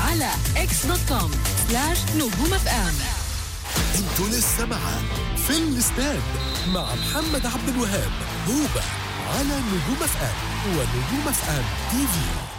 على اكس دوت كوم سلاش نجوم اف ام انتوا لسه معاه في الاستاد مع محمد عبد الوهاب هوبا على نجوم اف ام ونجوم اف ام تي في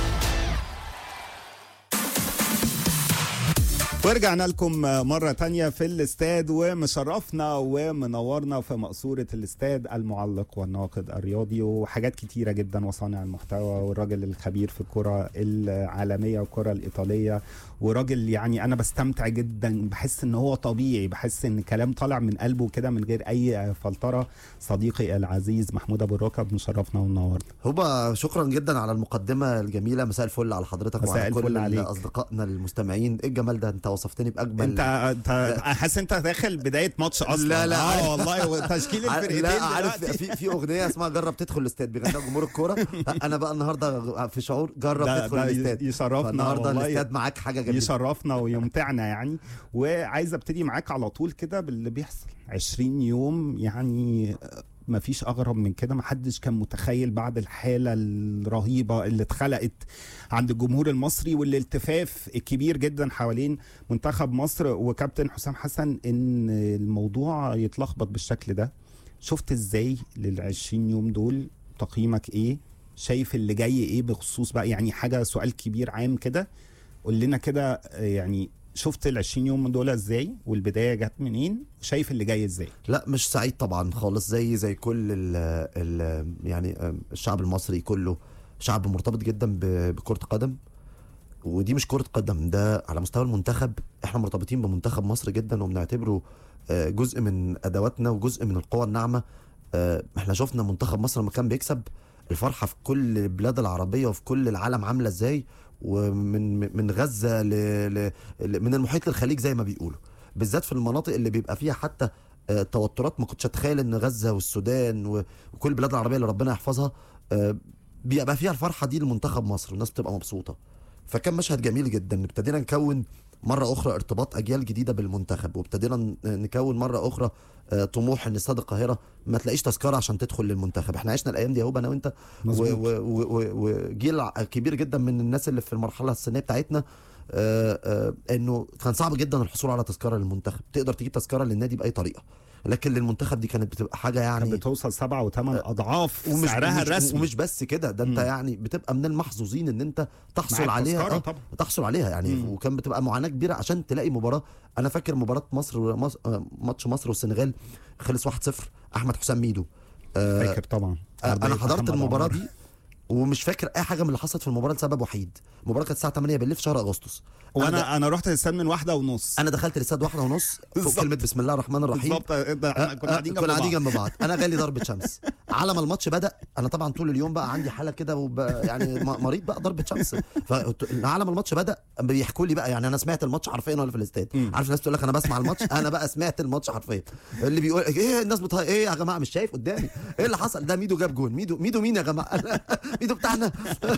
ورجعنا لكم مرة تانية في الاستاد ومشرفنا ومنورنا في مقصورة الاستاد المعلق والناقد الرياضي وحاجات كتيرة جدا وصانع المحتوى والراجل الخبير في الكرة العالمية والكرة الإيطالية وراجل يعني أنا بستمتع جدا بحس إن هو طبيعي بحس إن كلام طالع من قلبه كده من غير أي فلترة صديقي العزيز محمود أبو الركب مشرفنا ومنورنا هوبا شكرا جدا على المقدمه الجميله مساء الفل على حضرتك مساء وعلى الفل كل عليك. اصدقائنا المستمعين ايه الجمال ده انت وصفتني باجمل انت انت حاسس انت داخل بدايه ماتش اصلا لا، لا، اه عارف. والله تشكيل ع- الفرقتين لا عارف دلوقتي. في في اغنيه اسمها جرب تدخل الاستاد بيغنيها جمهور الكوره انا بقى النهارده في شعور جرب ده- تدخل ده الاستاد يشرفنا النهارده والله. الاستاد معاك حاجه جميله يشرفنا ويمتعنا يعني وعايز ابتدي معاك على طول كده باللي بيحصل 20 يوم يعني ما فيش اغرب من كده ما حدش كان متخيل بعد الحاله الرهيبه اللي اتخلقت عند الجمهور المصري والالتفاف الكبير جدا حوالين منتخب مصر وكابتن حسام حسن ان الموضوع يتلخبط بالشكل ده شفت ازاي لل 20 يوم دول تقييمك ايه شايف اللي جاي ايه بخصوص بقى يعني حاجه سؤال كبير عام كده قول لنا كده آه، يعني شفت ال 20 يوم دول ازاي والبدايه جت منين شايف اللي جاي ازاي لا مش سعيد طبعا خالص زي زي كل ال ال يعني الشعب المصري كله شعب مرتبط جدا ب- بكرة قدم ودي مش كرة قدم ده على مستوى المنتخب احنا مرتبطين بمنتخب مصر جدا وبنعتبره آه، جزء من ادواتنا وجزء من القوى الناعمة آه، احنا شفنا منتخب مصر لما كان بيكسب الفرحة في كل البلاد العربية وفي كل العالم عاملة ازاي ومن من غزة ل... ل... ل- من المحيط للخليج زي ما بيقولوا بالذات في المناطق اللي بيبقى فيها حتى آه، توترات ما كنتش اتخيل ان غزه والسودان و- وكل البلاد العربيه اللي ربنا يحفظها آه، بيبقى فيها الفرحه دي لمنتخب مصر والناس بتبقى مبسوطه فكان مشهد جميل جدا ابتدينا نكون مره اخرى ارتباط اجيال جديده بالمنتخب وابتدينا ن- نكون مره اخرى آه، طموح ان استاد القاهره ما تلاقيش تذكره عشان تدخل للمنتخب احنا عشنا الايام دي اهو انا وانت و- مظبوط. و- و- و- وجيل ع- كبير جدا من الناس اللي في المرحله السنيه بتاعتنا آه، آه، انه كان صعب جدا الحصول على تذكره للمنتخب تقدر تجيب تذكره للنادي باي طريقه لكن للمنتخب دي كانت بتبقى حاجه كانت يعني بتوصل سبعة وثمان اضعاف ومش سعرها ومش الرسمي ومش بس كده ده انت مم. يعني بتبقى من المحظوظين ان انت تحصل معاك عليها تذكرة آه، طبعا. تحصل عليها يعني مم. وكان بتبقى معاناه كبيره عشان تلاقي مباراه انا فاكر مباراه مصر مص- آه، ماتش مصر والسنغال خلص 1-0 احمد حسام ميدو آه، فاكر طبعا آه، أربعة انا حضرت محمد المباراه عمر. دي ومش فاكر اي حاجه من اللي حصلت في المباراه لسبب وحيد المباراه كانت الساعه 8 بالليل في شهر اغسطس أنا وانا انا رحت الاستاد من واحدة ونص انا دخلت الاستاد واحده ونص فوق بالظبط. كلمه بسم الله الرحمن الرحيم بالظبط ده احنا كنا قاعدين جنب كنا قاعدين بعض. جنب بعض انا جالي ضربه شمس على ما الماتش بدا انا طبعا طول اليوم بقى عندي حاله كده وب... يعني م- مريض بقى ضربه شمس فعلى ما الماتش بدا بيحكوا لي بقى يعني انا سمعت الماتش حرفيا وانا في الاستاد مم. عارف الناس تقول لك انا بسمع الماتش انا بقى سمعت الماتش حرفيا اللي بيقول ايه الناس بتهيأ ايه يا جماعه مش شايف قدامي ايه اللي حصل ده ميدو جاب جون ميدو ميدو مين يا جماعه ميدو بتاعنا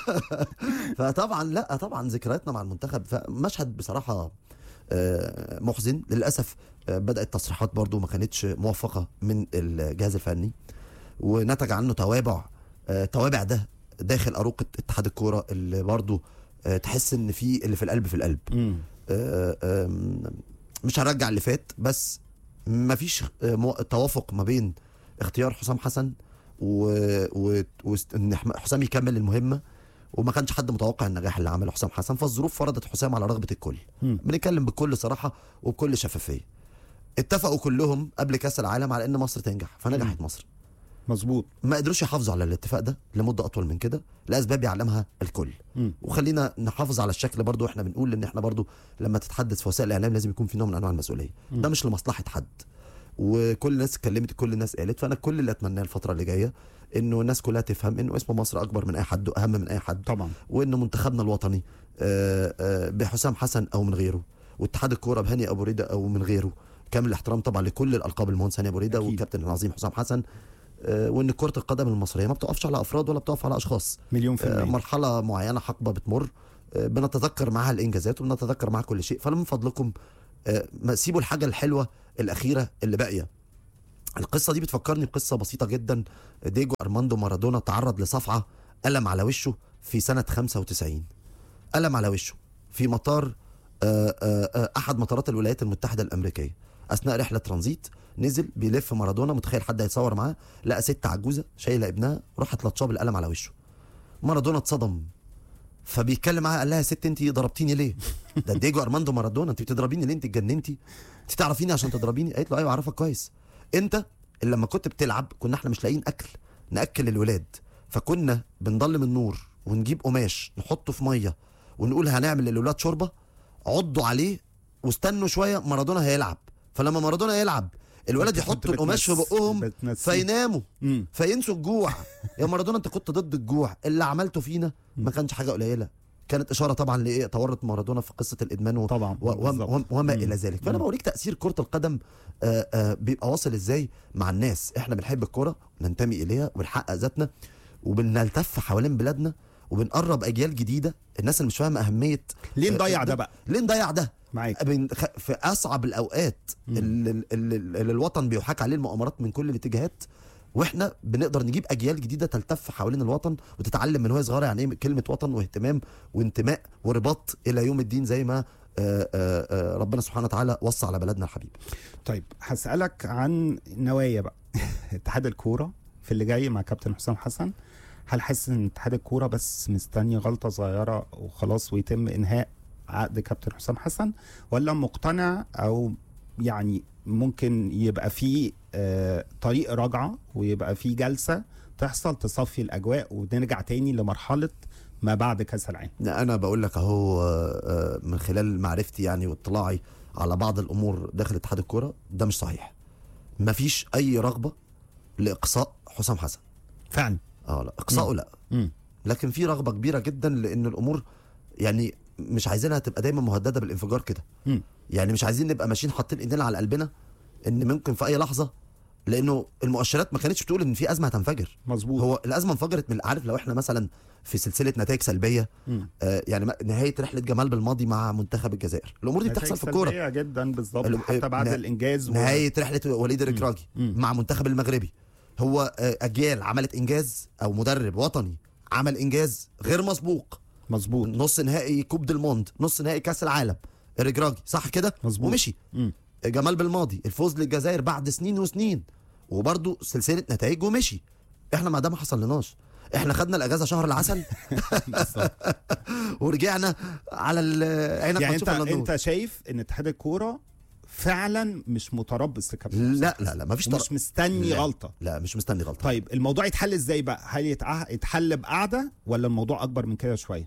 فطبعا لا طبعا ذكرياتنا مع المنتخب فمشهد بصراحه آه، محزن للاسف آه، بدات تصريحات برضو ما كانتش موفقه من الجهاز الفني ونتج عنه توابع آه، توابع ده داخل اروقه اتحاد الكوره اللي برضو آه، تحس ان في اللي في القلب في القلب مم. آه، آم، مش هرجع اللي فات بس مفيش آه، مو- توافق ما بين اختيار حسام حسن و... و... وان حسام يكمل المهمه وما كانش حد متوقع النجاح اللي عمله حسام حسن فالظروف فرضت حسام على رغبه الكل مم. بنتكلم بكل صراحه وبكل شفافيه اتفقوا كلهم قبل كاس العالم على ان مصر تنجح فنجحت مصر مظبوط ما قدروش يحافظوا على الاتفاق ده لمده اطول من كده لاسباب يعلمها الكل مم. وخلينا نحافظ على الشكل برضو احنا بنقول ان احنا برضو لما تتحدث في وسائل الاعلام لازم يكون في نوع من انواع المسؤوليه ده مش لمصلحه حد وكل الناس اتكلمت كل الناس قالت فانا كل اللي اتمناه الفتره اللي جايه انه الناس كلها تفهم انه اسم مصر اكبر من اي حد واهم من اي حد طبعا وان منتخبنا الوطني آه، آه، بحسام حسن او من غيره واتحاد الكوره بهاني ابو ريده او من غيره كامل الاحترام طبعا لكل الالقاب المهندس هاني ابو ريده أكيد. والكابتن العظيم حسام حسن آه، وان كره القدم المصريه ما بتقفش على افراد ولا بتقف على اشخاص مليون في آه، المية مرحله معينه حقبه بتمر آه، بنتذكر معاها الانجازات وبنتذكر معاها كل شيء فمن فضلكم آه، ما سيبوا الحاجه الحلوه الاخيره اللي باقيه القصه دي بتفكرني بقصه بسيطه جدا ديجو ارماندو مارادونا تعرض لصفعه ألم على وشه في سنه 95 ألم على وشه في مطار آه، آه، آه، احد مطارات الولايات المتحده الامريكيه اثناء رحله ترانزيت نزل بيلف مارادونا متخيل حد هيتصور معاه لقى ست عجوزه شايله ابنها راحت لطشاه بالقلم على وشه مارادونا اتصدم فبيتكلم معاها قال لها يا ست انت ضربتيني ليه؟ ده ديجو ارماندو مارادونا انت بتضربيني ليه؟ انت اتجننتي؟ انت تعرفيني عشان تضربيني؟ قالت له ايوه اعرفك كويس انت اللي لما كنت بتلعب كنا احنا مش لاقيين اكل ناكل الولاد فكنا بنضلم النور ونجيب قماش نحطه في ميه ونقول هنعمل للولاد شوربه عضوا عليه واستنوا شويه مارادونا هيلعب فلما مارادونا يلعب الولد كنت يحطوا القماش في بتنس- بقهم بتنسيه. فيناموا مم. فينسوا الجوع يا مارادونا انت كنت ضد الجوع اللي عملته فينا ما كانش حاجه قليله كانت اشاره طبعا لايه تورط مارادونا في قصه الادمان و... طبعا، و... و... بالظبط. و... وما مم. الى ذلك فانا بوريك تاثير كره القدم آآ آآ بيبقى واصل ازاي مع الناس احنا بنحب الكره وننتمي اليها وبنحقق ذاتنا وبنلتف حوالين بلادنا وبنقرب اجيال جديده الناس اللي مش فاهمه اهميه ليه آه، نضيع ده بقى ليه نضيع ده معاك بن- خ- في اصعب الاوقات اللي, اللي, اللي الوطن بيحاك عليه المؤامرات من كل الاتجاهات واحنا بنقدر نجيب اجيال جديده تلتف حوالين الوطن وتتعلم من وهي صغيره يعني ايه كلمه وطن واهتمام وانتماء ورباط الى يوم الدين زي ما آه، آه، آه، ربنا سبحانه وتعالى وصى على بلدنا الحبيب طيب هسألك عن نوايا بقى اتحاد الكورة في اللي جاي مع كابتن حسام حسن هل حاسس ان اتحاد الكورة بس مستني غلطة صغيرة وخلاص ويتم انهاء عقد كابتن حسام حسن ولا مقتنع او يعني ممكن يبقى في آه طريق رجعة ويبقى في جلسة تحصل تصفي الاجواء ونرجع تاني لمرحلة ما بعد كاس العالم انا بقول لك اهو آه، آه، من خلال معرفتي يعني واطلاعي على بعض الامور داخل اتحاد الكوره ده مش صحيح مفيش اي رغبه لاقصاء حسام حسن فعلا اه لا اقصائه لا مم. لكن في رغبه كبيره جدا لان الامور يعني مش عايزينها تبقى دايما مهدده بالانفجار كده مم. يعني مش عايزين نبقى ماشيين حاطين ايدينا على قلبنا ان ممكن في اي لحظه لانه المؤشرات ما كانتش بتقول ان في ازمه هتنفجر مظبوط هو الازمه انفجرت من عارف لو احنا مثلا في سلسله نتائج سلبيه مم. آه يعني ما- نهايه رحله جمال بالماضي مع منتخب الجزائر الامور دي بتحصل في الكوره سلبية جدا بالظبط ال- حتى بعد نه- الانجاز و- نهايه رحله وليد الركراجي مم. مع منتخب المغربي هو آه، اجيال عملت انجاز او مدرب وطني عمل انجاز غير مسبوق مظبوط نص نهائي كوب دي الموند نص نهائي كاس العالم الركراجي صح كده مظبوط. ومشي مم. جمال بالماضي الفوز للجزائر بعد سنين وسنين وبرده سلسله نتائج ومشي احنا ما ده ما حصلناش احنا خدنا الاجازه شهر العسل بالظبط. ورجعنا على ال- عينك يعني ما انت تشوف الا النور انت شايف ان اتحاد الكوره فعلا مش متربص لكابتن لا لا لا ما فيش مش مستني لا. غلطه لا مش مستني غلطه طيب الموضوع يتحل ازاي بقى هل يتع- يتحل بقعده ولا الموضوع اكبر من كده شويه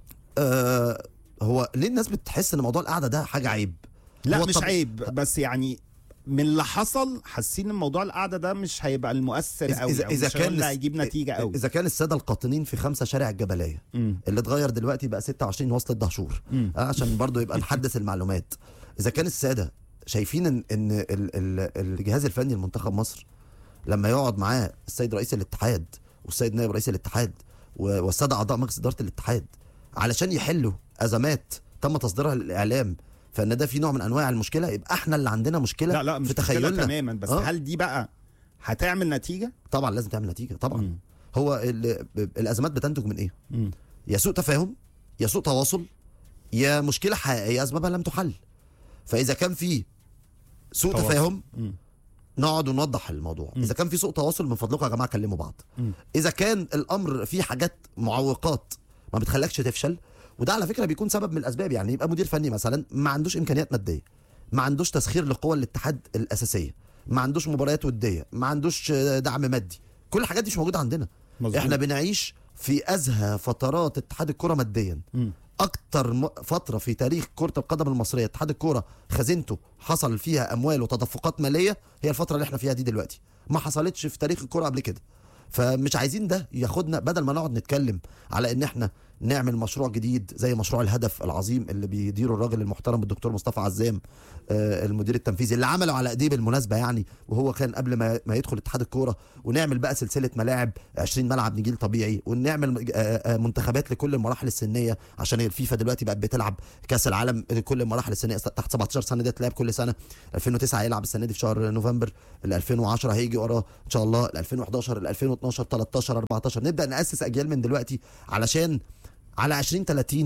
آه هو ليه الناس بتحس ان موضوع القعده ده حاجه عيب لا هو مش طب- عيب بس يعني من اللي حصل حاسين ان موضوع القعده ده مش هيبقى المؤثر إذا- قوي إذا- أو إذا مش كان هيقول الس- هيجيب نتيجه قوي اذا كان الساده القاطنين في خمسة شارع الجبليه مم. اللي اتغير دلوقتي بقى 26 وصل الدهشور مم. آه عشان برضو يبقى نحدث المعلومات اذا كان الساده شايفين ان ان ال- ال- الجهاز الفني لمنتخب مصر لما يقعد معاه السيد رئيس الاتحاد والسيد نائب رئيس الاتحاد و- والساده اعضاء مجلس اداره الاتحاد علشان يحلوا ازمات تم تصديرها للاعلام فان ده في نوع من انواع المشكله يبقى احنا اللي عندنا مشكله لا لا مش في مشكلة تخيلنا تماما بس آه. هل دي بقى هتعمل نتيجه طبعا لازم تعمل نتيجه طبعا مم. هو ال- الازمات بتنتج من ايه مم. يا سوء تفاهم يا سوء تواصل يا مشكله حقيقيه اسبابها لم تحل فاذا كان في سوء تواصل. تفاهم مم. نقعد ونوضح الموضوع مم. اذا كان في سوء تواصل من فضلكم يا جماعه كلموا بعض مم. اذا كان الامر فيه حاجات معوقات ما بتخلكش تفشل وده على فكره بيكون سبب من الاسباب يعني يبقى مدير فني مثلا ما عندوش امكانيات ماديه ما عندوش تسخير لقوى الاتحاد الاساسيه ما عندوش مباريات وديه ما عندوش آه، دعم مادي كل الحاجات دي مش موجوده عندنا مظبوط. احنا بنعيش في ازهى فترات اتحاد الكره ماديا مم. اكتر م- فتره في تاريخ كره القدم المصريه اتحاد الكوره خزينته حصل فيها اموال وتدفقات ماليه هي الفتره اللي احنا فيها دي دلوقتي ما حصلتش في تاريخ الكوره قبل كده فمش عايزين ده ياخدنا بدل ما نقعد نتكلم على ان احنا نعمل مشروع جديد زي مشروع الهدف العظيم اللي بيديره الراجل المحترم الدكتور مصطفى عزام آه، المدير التنفيذي اللي عمله على ايديه بالمناسبه يعني وهو كان قبل ما ما يدخل اتحاد الكوره ونعمل بقى سلسله ملاعب 20 ملعب نجيل طبيعي ونعمل آه، آه، منتخبات لكل المراحل السنيه عشان الفيفا دلوقتي بقت بتلعب كاس العالم لكل المراحل السنيه تحت 17 سنه دي تلعب كل سنه 2009 هيلعب السنه دي في شهر نوفمبر ال 2010 هيجي وراه ان شاء الله ال 2011 ال 2012 13 14 نبدا ناسس اجيال من دلوقتي علشان على 20 30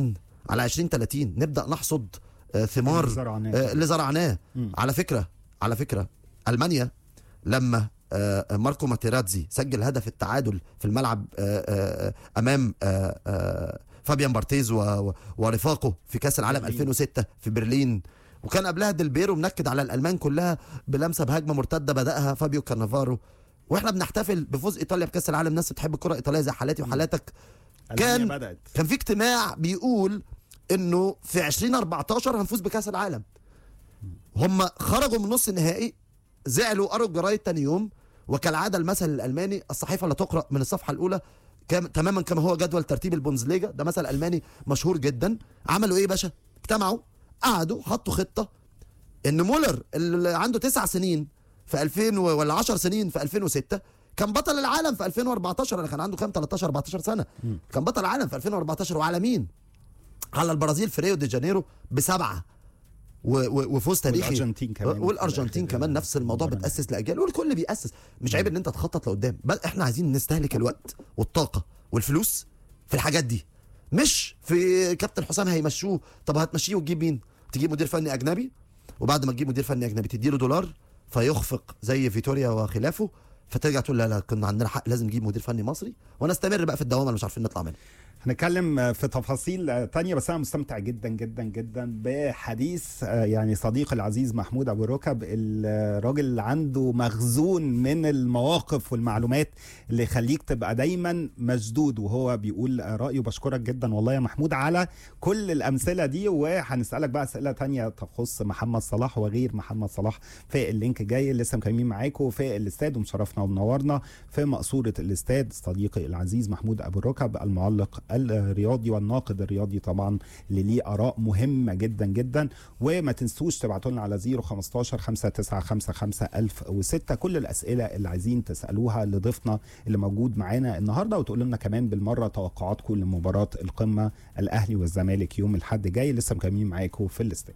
على 2030 نبدا نحصد آه، ثمار اللي زرعناه. آه، اللي زرعناه مم. على فكره على فكره المانيا لما آه، ماركو ماتيراتزي سجل هدف التعادل في الملعب آه، آه، امام آه، آه، فابيان بارتيز و- و- ورفاقه في كاس العالم برلين. 2006 في برلين وكان قبلها ديلبيرو منكد على الالمان كلها بلمسه بهجمه مرتده بداها فابيو كارنافارو واحنا بنحتفل بفوز ايطاليا بكاس العالم ناس بتحب الكره الايطاليه زي حالاتي وحالاتك كان- ألمانيا بدات كان في اجتماع بيقول انه في 2014 هنفوز بكاس العالم هم خرجوا من نص النهائي زعلوا قروا الجرايد تاني يوم وكالعاده المثل الالماني الصحيفه لا تقرا من الصفحه الاولى كام تماما كما هو جدول ترتيب البوندسليجا ده مثل الماني مشهور جدا عملوا ايه يا باشا اجتمعوا قعدوا حطوا خطه ان مولر اللي عنده تسع سنين في 2000 و- ولا 10 سنين في 2006 كان بطل العالم في 2014 انا كان عنده كام 13 14 سنه كان بطل العالم في 2014 وعلى مين؟ على البرازيل في ريو دي جانيرو بسبعه و- و- وفوز تاريخي والأرجنتين كمان. والارجنتين في الآخر كمان نفس الموضوع مباراة. بتاسس لاجيال والكل بياسس مش عيب ان انت تخطط لقدام بل احنا عايزين نستهلك الوقت والطاقه والفلوس في الحاجات دي مش في كابتن حسام هيمشوه طب هتمشيه وتجيب مين تجيب مدير فني اجنبي وبعد ما تجيب مدير فني اجنبي تديله دولار فيخفق زي فيتوريا وخلافه فترجع تقول لا لا كنا عندنا حق لازم نجيب مدير فني مصري ونستمر بقى في الدوامه اللي مش عارفين نطلع منها هنتكلم في تفاصيل تانية بس أنا مستمتع جدا جدا جدا بحديث يعني صديقي العزيز محمود أبو ركب الراجل اللي عنده مخزون من المواقف والمعلومات اللي يخليك تبقى دايما مشدود وهو بيقول رأيه بشكرك جدا والله يا محمود على كل الأمثلة دي وهنسألك بقى أسئلة تانية تخص محمد صلاح وغير محمد صلاح في اللينك جاي لسه مكملين معاكم في الاستاد ومشرفنا ومنورنا في مقصورة الاستاد صديقي العزيز محمود أبو الركب المعلق الرياضي والناقد الرياضي طبعا اللي ليه آراء مهمة جدا جدا وما تنسوش تبعتوا لنا على 015 5955 1006 كل الأسئلة اللي عايزين تسألوها لضيفنا اللي موجود معانا النهارده وتقولوا لنا كمان بالمرة توقعاتكم لمباراة القمة الأهلي والزمالك يوم الأحد جاي لسه مكملين معاكم في الاستاد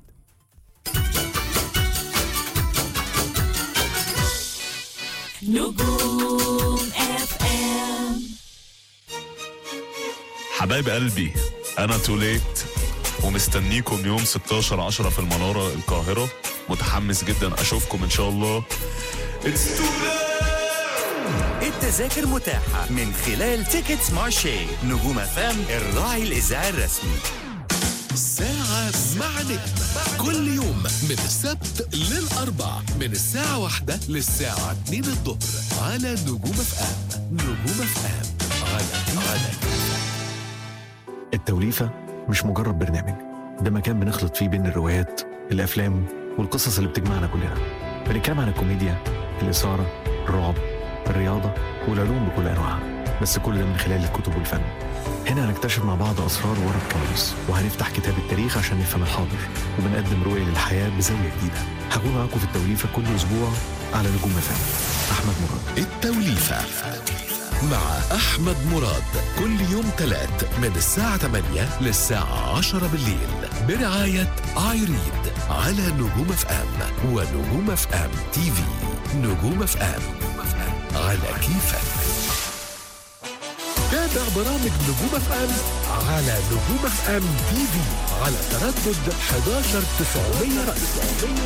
نجوم اف ام حبايب قلبي انا توليت ومستنيكم يوم 16 10 في المنارة القاهرة متحمس جدا اشوفكم ان شاء الله It's too التذاكر متاحة من خلال تيكتس مارشي نجوم فام الراعي الإذاعي الرسمي ساعة مع نجم كل يوم من السبت للأربع من الساعة واحدة للساعة اتنين الظهر على نجوم اف ام نجوم اف ام على على التوليفة مش مجرد برنامج ده مكان بنخلط فيه بين الروايات الأفلام والقصص اللي بتجمعنا كلنا بنتكلم عن الكوميديا الإثارة الرعب الرياضة والعلوم بكل أنواعها بس كل ده من خلال الكتب والفن هنا هنكتشف مع بعض أسرار ورا الكواليس وهنفتح كتاب التاريخ عشان نفهم الحاضر وبنقدم رؤية للحياة بزاوية جديدة هكون معاكم في التوليفة كل أسبوع على نجوم فن أحمد مراد التوليفة مع أحمد مراد كل يوم تلات من الساعة 8 للساعة 10 بالليل برعاية ايريد على نجوم اف ام ونجوم اف ام تي في نجوم اف ام على كيفك تابع برامج نجوم اف ام على نجوم اف ام تي في على تردد 11 900 رأس